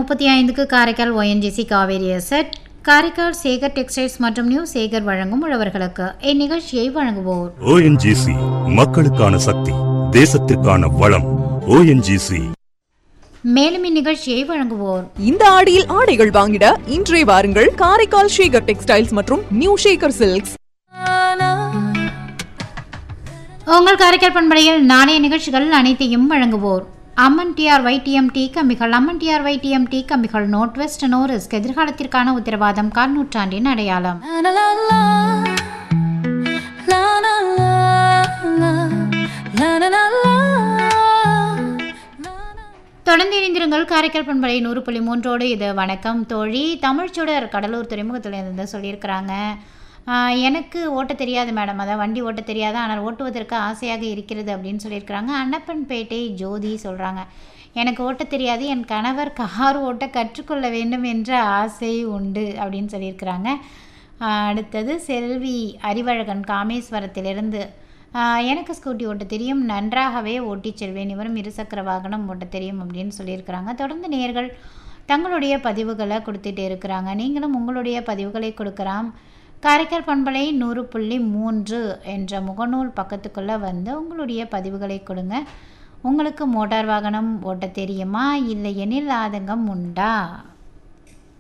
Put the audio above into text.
முப்பத்தி ஐந்துக்கு Karaikal ONGC Cauvery asset Karaikal Sekar textiles மற்றும் நியூ சேகர் வழங்கும் உழவர்களுக்கு இந்நிகழ்ச்சியை வழங்குவோர் ஓஎன்ஜிசி மக்களுக்கான சக்தி தேசத்திற்கான வளம் ஓஎன்ஜிசி மேலும் இந்நிகழ்ச்சியை வழங்குவோர் இந்த ஆடியில் ஆடைகள் வாங்கிட இன்றே வாருங்கள் காரைக்கால் ஷேகர் டெக்ஸ்டைல்ஸ் மற்றும் நியூ ஷேகர் சில்க்ஸ் உங்கள் காரைக்கால் பண்பலையில் நாளைய நிகழ்ச்சிகள் அனைத்தையும் வழங்குவோர் அம்மன் டிஆர் வைடிஎம்டி கம்பிகள் அம்மன் டிஆர் வைடிஎம்டி கம்பிகள் நோட் வெஸ்ட் நோரிஸ்க் எதிர்காலத்திற்கான உத்தரவாதம் கால் நூற்றாண்டின் அடையாளம் தொடர்ந்து இணைந்திருங்கள் காரைக்கால் பண்பலை நூறு புள்ளி மூன்றோடு இது வணக்கம் தோழி தமிழ்ச்சுடர் கடலூர் துறைமுகத்திலிருந்து சொல்லியிருக்கிறாங்க ஆஹ், எனக்கு ஓட்ட தெரியாது மேடம் அதான் வண்டி ஓட்ட தெரியாது ஆனால் ஓட்டுவதற்கு ஆசையாக இருக்கிறது அப்படின்னு சொல்லியிருக்கிறாங்க அன்னப்பன்பேட்டை ஜோதி சொல்கிறாங்க எனக்கு ஓட்ட தெரியாது என் கணவர் கார் ஓட்ட கற்றுக்கொள்ள வேண்டும் என்ற ஆசை உண்டு அப்படின்னு சொல்லியிருக்கிறாங்க ஆஹ், அடுத்தது செல்வி அறிவழகன் காமேஸ்வரத்திலிருந்து ஆஹ், எனக்கு ஸ்கூட்டி ஓட்ட தெரியும் நன்றாகவே ஓட்டிச் செல்வேன் இவரும் இருசக்கர வாகனம் ஓட்ட தெரியும் அப்படின்னு சொல்லியிருக்கிறாங்க தொடர்ந்து நேர்கள் தங்களுடைய பதிவுகளை கொடுத்துட்டு இருக்கிறாங்க நீங்களும் உங்களுடைய பதிவுகளை கொடுக்கலாம் காரைக்கால் பண்பலை நூறு புள்ளி மூன்று என்ற முகநூல் பக்கத்துக்குள்ளே வந்து உங்களுடைய பதிவுகளை கொடுங்க உங்களுக்கு மோட்டார் வாகனம் ஓட்ட தெரியுமா இல்லை எனில் ஆதங்கம் உண்டா